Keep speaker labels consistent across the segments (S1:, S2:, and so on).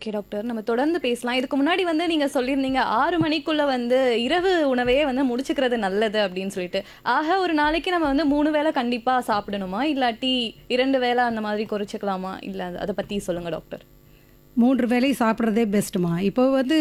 S1: okay doctor நம்ம தொடர்ந்து பேசலாம் இதுக்கு முன்னாடி வந்து நீங்க சொல்லியிருந்தீங்க ஆறு மணிக்குள்ள வந்து இரவு உணவையே வந்து முடிச்சுக்கிறது நல்லது அப்படின்னு சொல்லிட்டு ஆக ஒரு நாளைக்கு நம்ம வந்து மூணு வேளை கண்டிப்பா சாப்பிடணுமா இல்லாட்டி இரண்டு வேளை அந்த மாதிரி குறைச்சிக்கலாமா இல்ல அது- அதை பத்தி சொல்லுங்க டாக்டர்
S2: மூன்று வேளை சாப்பிட்றதே பெஸ்ட்டுமா இப்போ வந்து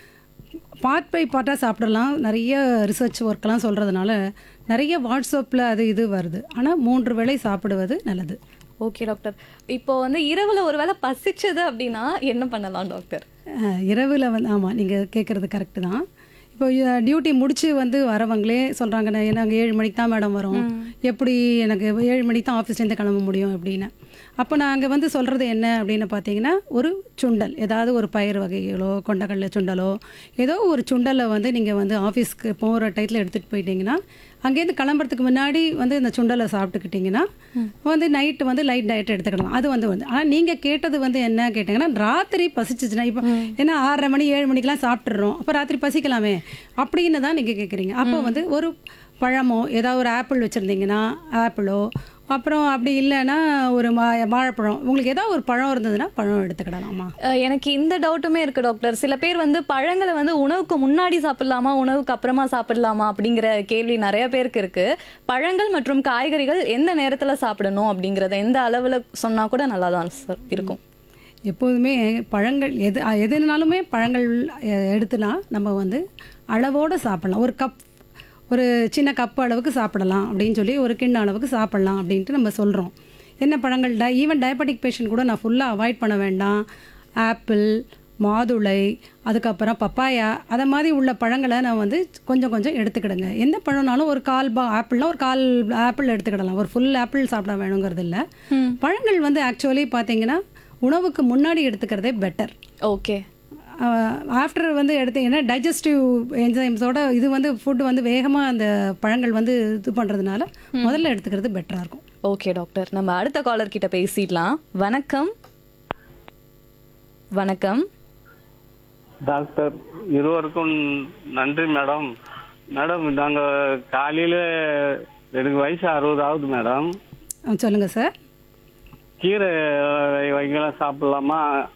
S2: பார்ட் பை பார்ட்டாக சாப்பிடலாம் நிறைய ரிசர்ச் ஒர்க்கெலாம் சொல்கிறதுனால நிறைய வாட்ஸ்அப்பில் அது இது வருது ஆனால் மூன்று வேளை சாப்பிடுவது நல்லது
S1: ஓகே டாக்டர் இப்போ வந்து இரவுல ஒரு வேளை பசிச்சது அப்படின்னா என்ன பண்ணலாம் டாக்டர்
S2: இரவில் வந்து ஆமாம் நீங்கள் கேட்குறது கரெக்டு தான் இப்போ டியூட்டி முடிச்சு வந்து வரவங்களே சொல்கிறாங்க நாங்கள் ஏழு மணிக்கு தான் மேடம் வரோம் எப்படி எனக்கு ஏழு மணிக்கு தான் ஆஃபீஸ்லேருந்து கிளம்ப முடியும் அப்படின்னு அப்போ நாங்கள் வந்து சொல்கிறது என்ன அப்படின்னு பார்த்தீங்கன்னா ஒரு சுண்டல் ஏதாவது ஒரு பயிர் வகைகளோ கொண்டக்கடலை சுண்டலோ ஏதோ ஒரு சுண்டலை வந்து நீங்கள் வந்து ஆஃபீஸ்க்கு போகிற டயத்தில் எடுத்துகிட்டு போயிட்டீங்கன்னா அங்கேருந்து கிளம்புறதுக்கு முன்னாடி வந்து இந்த சுண்டலை சாப்பிட்டுக்கிட்டிங்கன்னா வந்து நைட்டு வந்து லைட் டயட் எடுத்துக்கலாம் அது வந்து வந்து ஆனால் நீங்கள் கேட்டது வந்து என்ன கேட்டிங்கன்னா ராத்திரி பசிச்சுச்சுன்னா இப்போ ஏன்னா ஆறரை மணி ஏழு மணிக்கெலாம் சாப்பிட்றோம் அப்போ ராத்திரி பசிக்கலாமே அப்படின்னு தான் நீங்கள் கேட்குறீங்க அப்போ வந்து ஒரு பழமோ ஏதாவது ஒரு ஆப்பிள் வச்சுருந்தீங்கன்னா ஆப்பிளோ அப்புறம் அப்படி இல்லைன்னா ஒரு மா வாழைப்பழம் உங்களுக்கு ஏதாவது ஒரு பழம் இருந்ததுன்னா பழம் எடுத்துக்கிடலாமா
S1: அஹ் எனக்கு இந்த டவுட்டுமே இருக்கு டாக்டர் சில பேர் வந்து பழங்களை வந்து உணவுக்கு முன்னாடி சாப்பிடலாமா உணவுக்கு அப்புறமா சாப்பிடலாமா அப்படிங்கிற கேள்வி நிறைய பேருக்கு இருக்கு பழங்கள் மற்றும் காய்கறிகள் எந்த நேரத்துல சாப்பிடணும் அப்படிங்கறத எந்த அளவுல சொன்னா கூட நல்லா தான் சார் இருக்கும்
S2: எப்போதுமே பழங்கள் எது அ, எதுனாலுமே பழங்கள் எ- எடுத்துனா நம்ம வந்து அளவோடு சாப்பிடலாம் ஒரு கப் ஒரு சின்ன கப் அளவுக்கு சாப்பிடலாம் அப்படின்னு சொல்லி ஒரு கிண்ண அளவுக்கு சாப்பிடலாம் அப்படின்ட்டு நம்ம சொல்கிறோம் என்ன பழங்கள் டை ஈவன் டயபெட்டிக் பேஷண்ட் கூட நான் ஃபுல்லாக அவாய்ட் பண்ண வேண்டாம் ஆப்பிள் மாதுளை அதுக்கப்புறம் பப்பாயா அதை மாதிரி உள்ள பழங்களை நான் வந்து கொஞ்சம் கொஞ்சம் எடுத்துக்கிடுங்க எந்த பழம்னாலும் ஒரு கால் பா ஆப்பிள்னா ஒரு கால் ஆப்பிள் எடுத்துக்கிடலாம் ஒரு ஃபுல் ஆப்பிள் சாப்பிட வேணுங்கிறது இல்லை பழங்கள் வந்து ஆக்சுவலி பார்த்தீங்கன்னா உணவுக்கு முன்னாடி எடுத்துக்கிறதே பெட்டர்
S1: ஓகே
S2: ஆஃப்டர் வந்து எடுத்தீங்கன்னா டைஜஸ்டிவ் என்சைம்ஸோட இது வந்து ஃபுட் வந்து வேகமாக அந்த பழங்கள் வந்து இது பண்ணுறதுனால முதல்ல எடுத்துக்கிறது பெட்டராக இருக்கும்
S1: ஓகே டாக்டர் நம்ம அடுத்த காலர் கிட்ட பேசிடலாம் வணக்கம் வணக்கம்
S3: டாக்டர் இருவருக்கும் நன்றி மேடம் மேடம் நாங்கள் காலையில் எனக்கு வயசு அறுபது ஆகுது மேடம்
S2: சொல்லுங்கள் சார்
S3: கீரை வகைலாம் சாப்பிடலாமா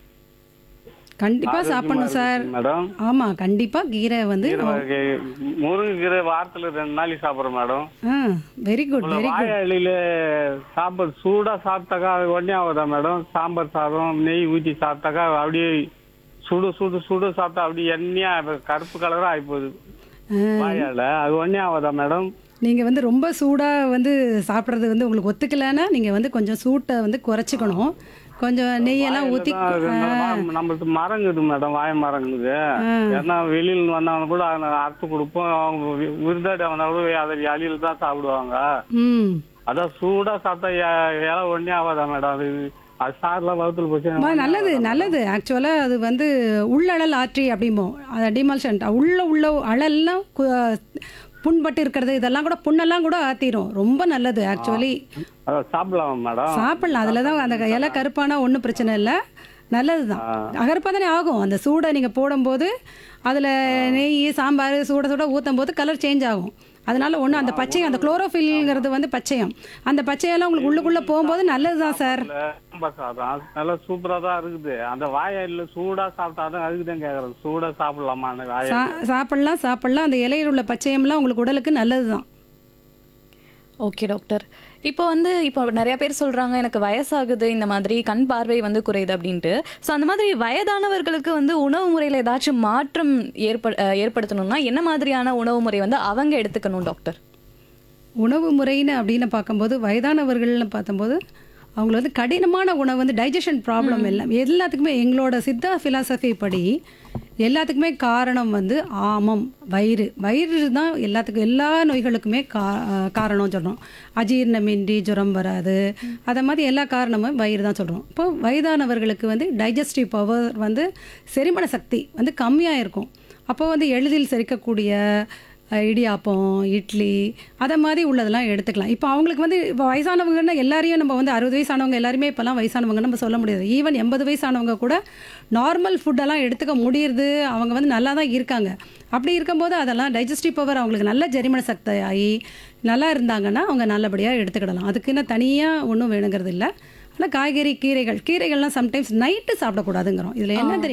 S2: கண்டிப்பாக சாப்பிடணும் சார்
S3: மேடம்
S2: ஆமாம் கண்டிப்பாக கீரை வந்து
S3: கீரை வகை முருங்கைக்கீரை வாரத்தில் ரெண்டு நாளைக்கு சாப்பிட்றோம் மேடம்
S2: ஆ வெரி குட் வெரி குட்
S3: வாயாளியில சாப்பாடு சூடாக சாப்பிட்டாக்கா அது உடனே ஆகுதா மேடம் சாம்பார் சாதம் நெய் ஊற்றி சாப்பிட்டாக்கா அப்படியே சுடு சுடு சுடு சாப்பிட்டா அப்படியே எண்ணெயா இப்ப கருப்பு கலராக ஆகிப்போகுது வாயால அது உடனே ஆகுதா மேடம்
S2: நீங்கள் வந்து ரொம்ப சூடாக வந்து சாப்பிட்றது வந்து உங்களுக்கு ஒத்துக்கலைன்னா நீங்கள் வந்து கொஞ்சம் சூட்டை வந்து குறைச்சிக்கணும் கொஞ்சம் நெய்யெல்லாம் ஊற்றி
S3: நம்மளுக்கு மரங்குது மேடம் வாய மரங்குது ஏன்னா வெளியில வந்தவங்க கூட அதை அறுத்து கொடுப்போம் அவங்க வி- விருந்தாடி வந்தா கூட அதை அழியில தான் சாப்பிடுவாங்க
S2: ம்
S3: அதான் சூடா சாப்பிட்டா ஏ- இலை ஒன்னே ஆகாதா மேடம் அது அது சார்லாம் வகுத்துல
S2: அம்மா,
S3: போச்சு
S2: நல்லது நல்லது ஆக்சுவலாக அது வந்து உள்ளழல் ஆற்றி அப்படிம்போம் அதை டிமால்ஷன் உள்ள உள்ள அழல்லாம் கு- புண்பட்டு இருக்கிறது இதெல்லாம் கூட புண்ணெல்லாம் கூட ஆற்றிடும் ரொம்ப நல்லது ஆக்சுவலி
S3: அதை சாப்பிடலாமா மேடம்
S2: சாப்பிடலாம் அதில் தான் அந்த இலை கருப்பானா ஒன்றும் பிரச்சனை இல்லை நல்லது தான் அகரப்பாக தானே ஆகும் அந்த சூடை நீங்கள் போடும்போது அதில் நெய் சாம்பார் சூட சூட ஊற்றும் போது கலர் சேஞ்ச் ஆகும் அதனால ஒன்றும் அந்த பச்சையம் அந்த குளோரோஃபில்ங்கிறது வந்து பச்சையம் அந்த பச்சையெல்லாம் உங்களுக்கு உள்ளுக்குள்ளே போகும்போது நல்லது தான் சார்
S3: சாம்பார் சாதம் அது நல்லா சூப்பரா தான் இருக்குது அந்த வாயில சூடா சாப்பிட்டாதான் அதுக்கு தான் கேக்குறேன் சூடா சாப்பிடலாமா அந்த வாயை
S2: சா சாப்பிடலாம் சாப்பிடலாம் அந்த இலையில் உள்ள பச்சையம்லாம் உங்களுக்கு உடலுக்கு நல்லது தான்
S1: ஓகே டாக்டர் இப்போ வந்து இப்போ நிறைய பேர் சொல்றாங்க எனக்கு வயசாகுது இந்த மாதிரி கண் பார்வை வந்து குறையுது அப்படின்ட்டு ஸோ அந்த மாதிரி வயதானவர்களுக்கு வந்து உணவு முறையில் ஏதாச்சும் மாற்றம் ஏற்ப அஹ் ஏற்படுத்தணும்னா என்ன மாதிரியான உணவு முறை வந்து அவங்க எடுத்துக்கணும் டாக்டர்
S2: உணவு முறைன்னு அப்படின்னு பார்க்கும்போது வயதானவர்கள்னு பார்த்தம்போது அவங்கள வந்து கடினமான உணவு வந்து டைஜஷன் ப்ராப்ளம் எல்லாம் எல்லாத்துக்குமே எங்களோட சித்தா ஃபிலாசபி படி எல்லாத்துக்குமே காரணம் வந்து ஆமம் வயிறு வயிறு தான் எல்லாத்துக்கும் எல்லா நோய்களுக்குமே கா காரணம் சொல்கிறோம் அஜீரணமின்றி ஜுரம் வராது அதை மாதிரி எல்லா காரணமும் வயிறு தான் சொல்கிறோம் இப்போ வயதானவர்களுக்கு வந்து டைஜஸ்டிவ் பவர் வந்து செரிமன சக்தி வந்து கம்மியாக இருக்கும் அப்போ வந்து எளிதில் செரிக்கக்கூடிய அஹ், இடியாப்பம் இட்லி அதை மாதிரி உள்ளதெல்லாம் எடுத்துக்கலாம் இப்போ அவங்களுக்கு வந்து இப்போ வயசானவங்கன்னா எல்லாரையும் நம்ம வந்து அறுபது வயசானவங்க எல்லாருமே இப்போல்லாம் வயசானவங்க நம்ம சொல்ல முடியாது ஈவன் எண்பது வயசானவங்க கூட நார்மல் ஃபுட்டெல்லாம் எடுத்துக்க முடியுது அவங்க வந்து நல்லா தான் இருக்காங்க அப்படி இருக்கும்போது அதெல்லாம் டைஜஸ்டிவ் பவர் அவங்களுக்கு நல்ல ஜெரிமன சக்தி ஆகி நல்லா இருந்தாங்கன்னா அவங்க நல்லபடியாக எடுத்துக்கிடலாம் அதுக்குன்னு தனியாக ஒன்றும் வேணுங்கிறது இல்லை ஆனால் காய்கறி கீரைகள் கீரைகள்லாம் சம்டைம்ஸ் நைட்டு சாப்பிடக்கூடாதுங்கிறோம் இதில் என்ன தெரியும்